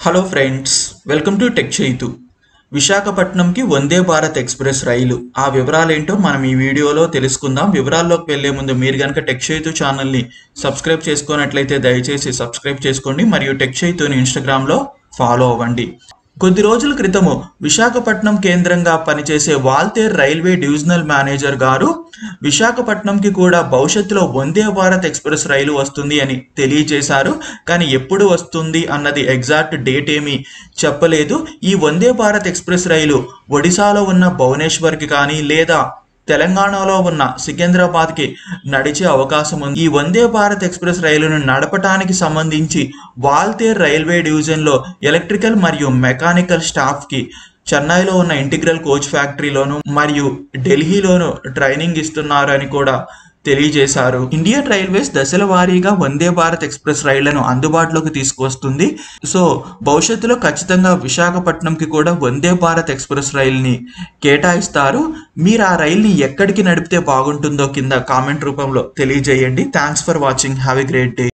hello friends welcome to tech Chaitu విశాఖపట్నంకి Vande Bharat express రైలు ఆ వివరాలేంటో మనం ఈ వీడియోలో తెలుసుకుందాం వివరాల్లోకి వెళ్లే ముందు మీరు కనుక టెక్ చైతు ఛానల్ని సబ్స్క్రైబ్ చేసుకున్నట్లయితే దయచేసి సబ్స్క్రైబ్ చేసుకోండి మరియు టెక్ చైతుని ఇన్స్టాగ్రామ్లో ఫాలో అవ్వండి కొద్ది రోజుల క్రితము విశాఖపట్నం కేంద్రంగా పనిచేసే వాల్తేర్ రైల్వే డివిజనల్ మేనేజర్ గారు విశాఖపట్నంకి కూడా భవిష్యత్తులో వందే భారత్ ఎక్స్ప్రెస్ రైలు వస్తుంది అని తెలియజేశారు కానీ ఎప్పుడు వస్తుంది అన్నది ఎగ్జాక్ట్ డేట్ ఏమీ చెప్పలేదు ఈ వందే భారత్ ఎక్స్ప్రెస్ రైలు ఒడిశాలో ఉన్న భువనేశ్వర్కి కానీ లేదా తెలంగాణలో ఉన్న సికింద్రాబాద్కి నడిచే అవకాశం ఉంది ఈ వందే భారత్ ఎక్స్ప్రెస్ రైలును నడపటానికి సంబంధించి వాల్తేర్ రైల్వే డివిజన్లో ఎలక్ట్రికల్ మరియు మెకానికల్ స్టాఫ్కి చెన్నైలో ఉన్న ఇంటిగ్రల్ కోచ్ ఫ్యాక్టరీలోను మరియు ఢిల్లీలోను ట్రైనింగ్ ఇస్తున్నారు అని కూడా తెలియజేశారు ఇండియన్ రైల్వేస్ దశల వారీగా వందే భారత్ ఎక్స్ప్రెస్ రైళ్లను అందుబాటులోకి తీసుకొస్తుంది సో భవిష్యత్తులో ఖచ్చితంగా విశాఖపట్నంకి కూడా వందే భారత్ ఎక్స్ప్రెస్ రైల్ని కేటాయిస్తారు మీరు ఆ రైల్ని ఎక్కడికి నడిపితే బాగుంటుందో కింద కామెంట్ రూపంలో తెలియజేయండి thanks for watching have a great day